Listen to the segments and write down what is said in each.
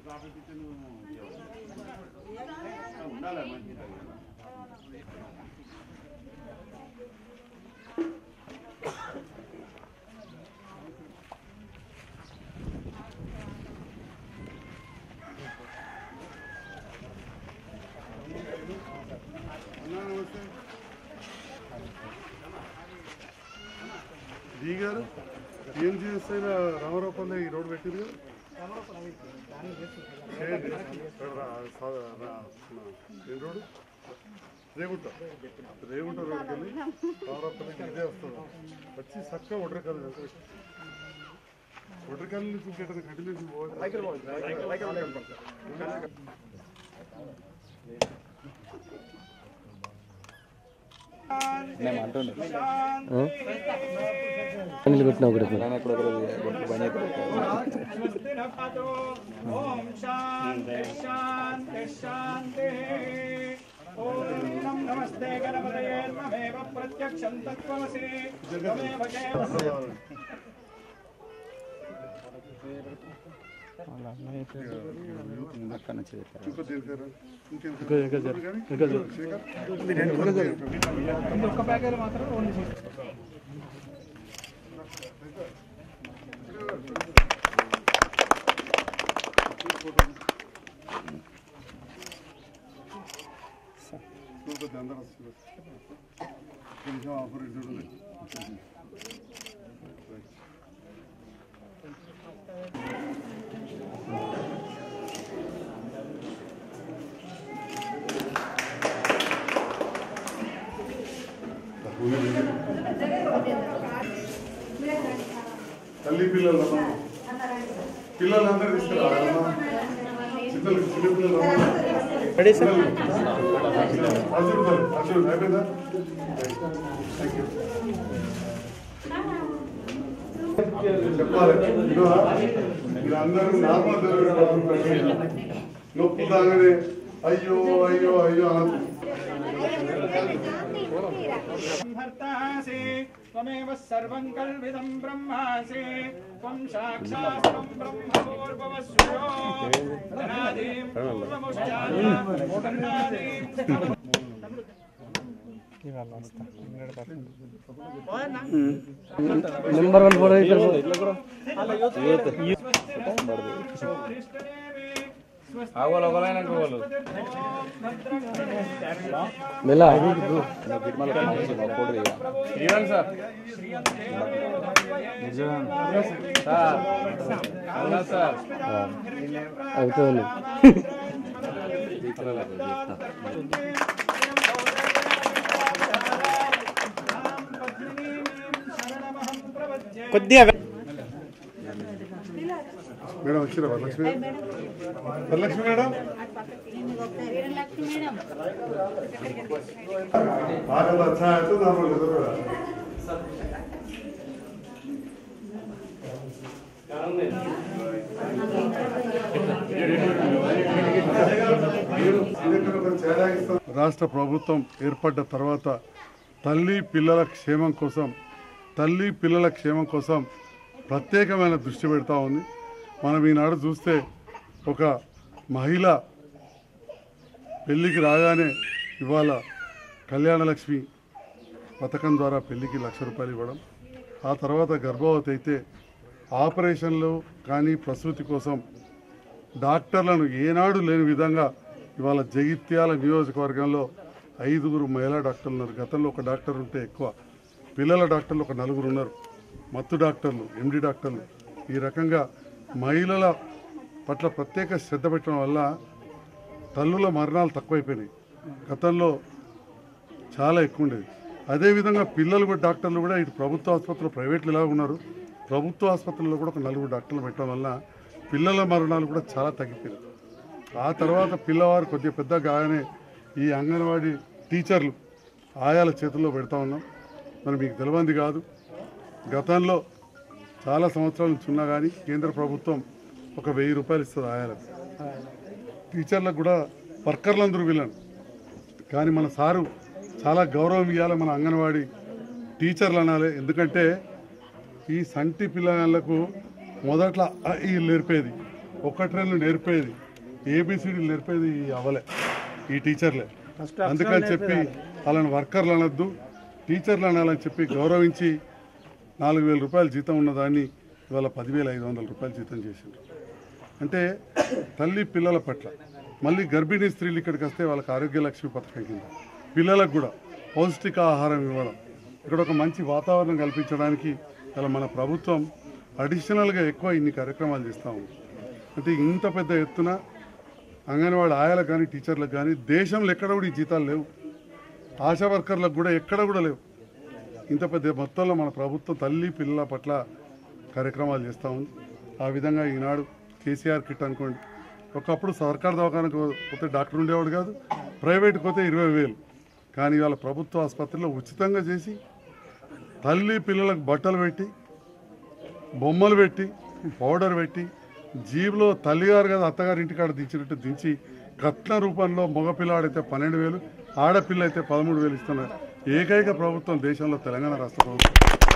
Traffic ఇచ్చి నువ్వు ఉండాలి మంచిగా అన్నా నమస్తే జీ గారు ఏం చేస్తే రామరావుపల్లి ఈ రోడ్డు పెట్టింది కదా చేయండి. ఇక్కడ రా- సా- రా- ఏం రోడ్డు రేగుంట రేగుంట రోడ్డుకి వెళ్ళి రామరావుపల్లికి ఇదే వస్తుంది వచ్చి చక్కగా ఒడ్రకాలు ఒడ్రకాల నుంచి ఇంకెక్కడ కంటిన్యూస్ పోవాలి నిలబెట్టినా ఒకటి ఓం శాంతి శాంతి శాంతి ఓం నమస్తే గణపతయే నమేవ ప్రత్యక్షం తత్వమసి త్వమేవ కేవలం ఇంకో దేనికైనా ఇంకేం శేఖర్ ఒక్క ప్యాకేజ్ మాత్రం ఓన్లీ చూడొద్దు అందరూ వస్తున్నారు కొంచెం ఆపరేట్ చూడండి తల్లి పిల్లలు పిల్లలందరూ తీసుకురావాలమ్మా చిన్నలు చిన్న పిల్లలు అర్జున్ సార్ అర్జున్ అయిపోయిందా చెప్పాలి ఇదిగో, మీరందరూ నార్మల్ డెలివరీ నొప్పి తాగనే అయ్యో అయ్యో అయ్యో అనద్దు. సంహర్తాసి త్వమేవ సర్వం కల్విదం బ్రహ్మాసి త్వం సాక్షాత్తం బ్రహ్మపూర్వవస్సుయో అనాదిం పూర్వముష్టాయ అనాదిం నెంబర్ వన్ ఫోటో ఇక్కడ మెల్ల అవుతుంది కొద్దిగా మేడం వచ్చిరా వరలక్ష్మి వరలక్ష్మి మేడం బాగా अच्छा है तो नॉर्मल है तो రాష్ట్ర ప్రభుత్వం ఏర్పడ్డ తర్వాత తల్లి పిల్లల క్షేమం కోసం తల్లి పిల్లల క్షేమం కోసం ప్రత్యేకమైన దృష్టి పెడతా ఉంది మనం ఈనాడు చూస్తే ఒక మహిళ పెళ్ళికి రాగానే ఇవాళ కళ్యాణలక్ష్మి పథకం ద్వారా పెళ్లికి లక్ష రూపాయలు ఇవ్వడం ఆ తర్వాత గర్భవతి అయితే ఆపరేషన్లు కానీ ప్రసూతి కోసం డాక్టర్లను ఏనాడు లేని విధంగా ఇవాళ జగిత్యాల నియోజకవర్గంలో ఐదుగురు మహిళా డాక్టర్లు ఉన్నారు గతంలో ఒక డాక్టర్ ఉంటే ఎక్కువ పిల్లల డాక్టర్లు ఒక నలుగురు ఉన్నారు మత్తు డాక్టర్లు ఎండి డాక్టర్లు ఈ రకంగా మహిళల పట్ల ప్రత్యేక శ్రద్ధ పెట్టడం వల్ల తల్లుల మరణాలు తక్కువైపోయినాయి గతంలో చాలా ఎక్కువ ఉండేది అదేవిధంగా పిల్లలు కూడా డాక్టర్లు కూడా ఇటు ప్రభుత్వ ఆసుపత్రులు ప్రైవేట్లు ఇలా ఉన్నారు ప్రభుత్వ ఆసుపత్రుల్లో కూడా ఒక నలుగురు డాక్టర్లు పెట్టడం వల్ల పిల్లల మరణాలు కూడా చాలా తగ్గిపోయినాయి ఆ తర్వాత పిల్లవారు కొద్దిగా పెద్ద కాగానే ఈ అంగన్వాడీ టీచర్లు ఆయాల చేతుల్లో పెడతా ఉన్నాం మరి మీకు తెలియంది కాదు గతంలో చాలా సంవత్సరాల నుంచి ఉన్నా కానీ కేంద్ర ప్రభుత్వం ఒక వెయ్యి రూపాయలు ఇస్తుంది ఆయాలకు టీచర్లకు కూడా వర్కర్లందరూ వీళ్ళను కానీ మన సారు చాలా గౌరవం ఇవ్వాలి మన అంగన్వాడీ టీచర్లు అనాలి ఎందుకంటే ఈ సంటి పిల్లలకు మొదట్లో అ, ఈ నేర్పేది ఒకటి రెండు నేర్పేది ఏబిసిడి నేర్పేది ఈ అవలే ఈ టీచర్లే అందుకని చెప్పి వాళ్ళని వర్కర్లు అనొద్దు టీచర్లు అనాలని చెప్పి గౌరవించి నాలుగు వేల రూపాయల జీతం ఉన్నదాన్ని ఇవాళ పదివేల ఐదు వందల రూపాయలు జీతం చేసిండ్రు అంటే తల్లి పిల్లల పట్ల మళ్ళీ గర్భిణీ స్త్రీలు ఇక్కడికి వస్తే వాళ్ళకి ఆరోగ్య లక్ష్మి పథకం కింద పిల్లలకు కూడా పౌష్టిక ఆహారం ఇవ్వడం ఇక్కడ ఒక మంచి వాతావరణం కల్పించడానికి ఇలా మన ప్రభుత్వం అడిషనల్గా ఎక్కువ ఇన్ని కార్యక్రమాలు చేస్తూ ఉంది అంటే ఇంత పెద్ద ఎత్తున అంగన్వాడీ ఆయాలకు కానీ టీచర్లకు కానీ దేశంలో ఎక్కడ కూడా ఈ జీతాలు లేవు ఆశా వర్కర్లకు కూడా ఎక్కడ కూడా లేవు ఇంత పెద్ద మొత్తంలో మన ప్రభుత్వం తల్లి పిల్లల పట్ల కార్యక్రమాలు చేస్తూ ఉంది ఆ విధంగా ఈనాడు కేసీఆర్ కిట్ అనుకోండి ఒకప్పుడు సర్కార్ దవాఖానకు పోతే డాక్టర్ ఉండేవాడు కాదు ప్రైవేట్కి పోతే ఇరవై వేలు కానీ ఇవాళ ప్రభుత్వ ఆసుపత్రిలో ఉచితంగా చేసి తల్లి పిల్లలకు బట్టలు పెట్టి బొమ్మలు పెట్టి పౌడర్ పెట్టి జీబులో తల్లిగారు కదా అత్తగారి ఇంటికాడ దించినట్టు దించి కట్న రూపంలో మగపిల్లాడైతే పన్నెండు వేలు ఆడపిల్ల అయితే పదమూడు వేలు ఇస్తున్నారు ఏకైక ప్రభుత్వం దేశంలో తెలంగాణ రాష్ట్ర ప్రభుత్వం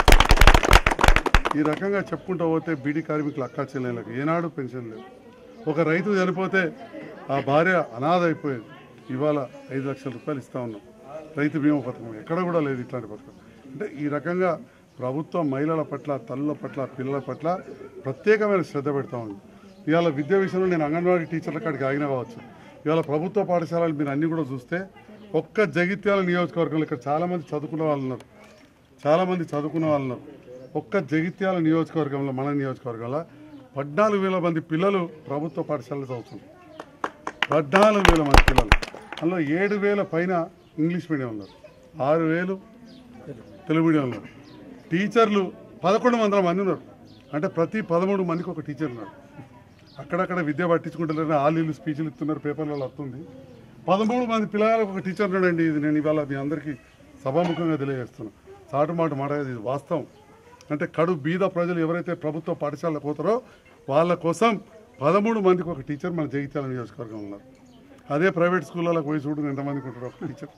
ఈ రకంగా చెప్పుకుంటూ పోతే బీడీ కార్మికులు అక్కా చెల్లెళ్ళకి ఏనాడు పెన్షన్ లేవు ఒక రైతు చనిపోతే ఆ భార్య అనాథ అయిపోయేది ఇవాళ ఐదు లక్షల రూపాయలు ఇస్తా ఉన్నాం రైతు బీమా పథకం ఎక్కడ కూడా లేదు ఇట్లాంటి పథకం అంటే ఈ రకంగా ప్రభుత్వం మహిళల పట్ల తల్లుల పట్ల పిల్లల పట్ల ప్రత్యేకమైన శ్రద్ధ పెడతా ఉంది ఇవాళ విద్యా విషయంలో నేను అంగన్వాడీ టీచర్ల కాడికి ఆగిన కావచ్చు ఇవాళ ప్రభుత్వ పాఠశాలలు మీరు అన్ని కూడా చూస్తే ఒక్క జగిత్యాల నియోజకవర్గంలో ఇక్కడ చాలామంది చదువుకున్న వాళ్ళు ఉన్నారు చాలామంది చదువుకున్న వాళ్ళు ఉన్నారు ఒక్క జగిత్యాల నియోజకవర్గంలో మన నియోజకవర్గంలో పద్నాలుగు వేల మంది పిల్లలు ప్రభుత్వ పాఠశాలలో చదువుతున్నారు పద్నాలుగు వేల మంది పిల్లలు అందులో ఏడు వేల పైన ఇంగ్లీష్ మీడియం ఉన్నారు ఆరు వేలు తెలుగు మీడియం ఉన్నారు టీచర్లు పదకొండు వందల మంది ఉన్నారు అంటే ప్రతి పదమూడు మందికి ఒక టీచర్ ఉన్నారు అక్కడక్కడ విద్య పట్టించుకుంటారని ఆలీలు స్పీచ్లు ఇస్తున్నారు పేపర్లలో వస్తుంది పదమూడు మంది పిల్లలకు ఒక టీచర్ ఉన్నాడండి ఇది నేను ఇవాళ మీ అందరికీ సభాముఖంగా తెలియజేస్తున్నాను చాటు మాట మాట కాదు, ఇది వాస్తవం అంటే కడు బీద ప్రజలు ఎవరైతే ప్రభుత్వ పాఠశాలకు పోతారో వాళ్ళ కోసం పదమూడు మందికి ఒక టీచర్ మన జగిత్యాల నియోజకవర్గం ఉన్నారు అదే ప్రైవేట్ స్కూళ్ళలో పోయి చూడు ఎంతమందికి ఉంటారు ఒక టీచర్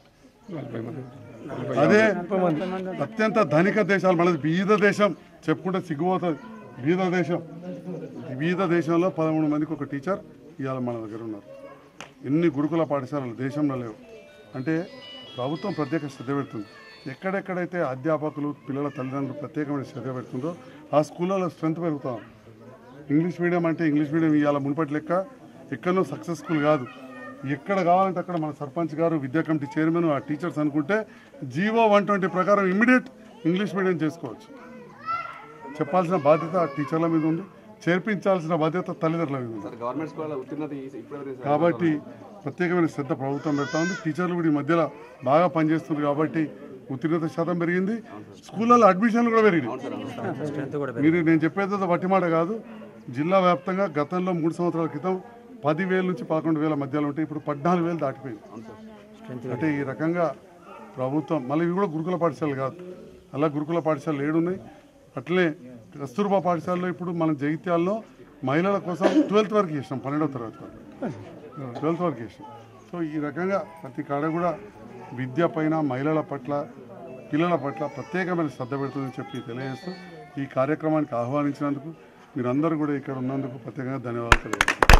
అదే అత్యంత ధనిక దేశాలు మనది బీద దేశం చెప్పుకుంటే సిగ్గుపోతుంది బీద దేశం ఈ బీద దేశంలో పదమూడు మందికి ఒక టీచర్ ఇవాళ మన దగ్గర ఉన్నారు ఎన్ని గురుకుల పాఠశాలలు దేశంలో లేవు అంటే ప్రభుత్వం ప్రత్యేక శ్రద్ధ పెడుతుంది ఎక్కడెక్కడైతే అధ్యాపకులు పిల్లల తల్లిదండ్రులు ప్రత్యేకమైన శ్రద్ధ పెడుతుందో ఆ స్కూళ్ళలో స్ట్రెంత్ పెరుగుతాం ఇంగ్లీష్ మీడియం అంటే ఇంగ్లీష్ మీడియం ఇవాళ మునుపటి లెక్క ఎక్కడో సక్సెస్ఫుల్ కాదు ఎక్కడ కావాలంటే అక్కడ మన సర్పంచ్ గారు విద్యా కమిటీ చైర్మన్ ఆ టీచర్స్ అనుకుంటే జీవో వన్ ట్వంటీ ప్రకారం ఇమ్మీడియట్ ఇంగ్లీష్ మీడియం చేసుకోవచ్చు చెప్పాల్సిన బాధ్యత ఆ టీచర్ల మీద ఉంది చేర్పించాల్సిన బాధ్యత తల్లిదండ్రుల మీద ఉంది గవర్నమెంట్ స్కూల్ ఉత్తీర్ణత ఇప్పుడు కాబట్టి ప్రత్యేకమైన శ్రద్ధ ప్రభుత్వం పెడతా ఉంది టీచర్లు కూడా ఈ మధ్యలో బాగా పనిచేస్తుంది కాబట్టి ఉత్తీర్ణత శాతం పెరిగింది స్కూళ్ళలో అడ్మిషన్లు కూడా పెరిగినాయి మీరు నేను చెప్పేది ఏదో వట్టి మాట కాదు జిల్లా వ్యాప్తంగా గతంలో మూడు సంవత్సరాల క్రితం పదివేల నుంచి పదకొండు వేల మధ్యలో ఉంటే ఇప్పుడు పద్నాలుగు వేలు దాటిపోయింది అంటే ఈ రకంగా ప్రభుత్వం మళ్ళీ ఇవి కూడా గురుకుల పాఠశాలలు కాదు అలా గురుకుల పాఠశాలలు ఏడున్నాయి అట్లే కస్తూర్బా పాఠశాలలో ఇప్పుడు మనం జగిత్యాల్లో మహిళల కోసం ట్వెల్త్ వరకు చేసినాం పన్నెండవ తరగతి వరకు ట్వెల్త్ వరకు చేసినాం సో ఈ రకంగా ప్రతి కాడ కూడా విద్య పైన మహిళల పట్ల పిల్లల పట్ల ప్రత్యేకమైన శ్రద్ధ పెడుతుందని చెప్పి తెలియజేస్తూ ఈ కార్యక్రమానికి ఆహ్వానించినందుకు మీరందరూ కూడా ఇక్కడ ఉన్నందుకు ప్రత్యేకంగా ధన్యవాదాలు తెలియజేస్తాను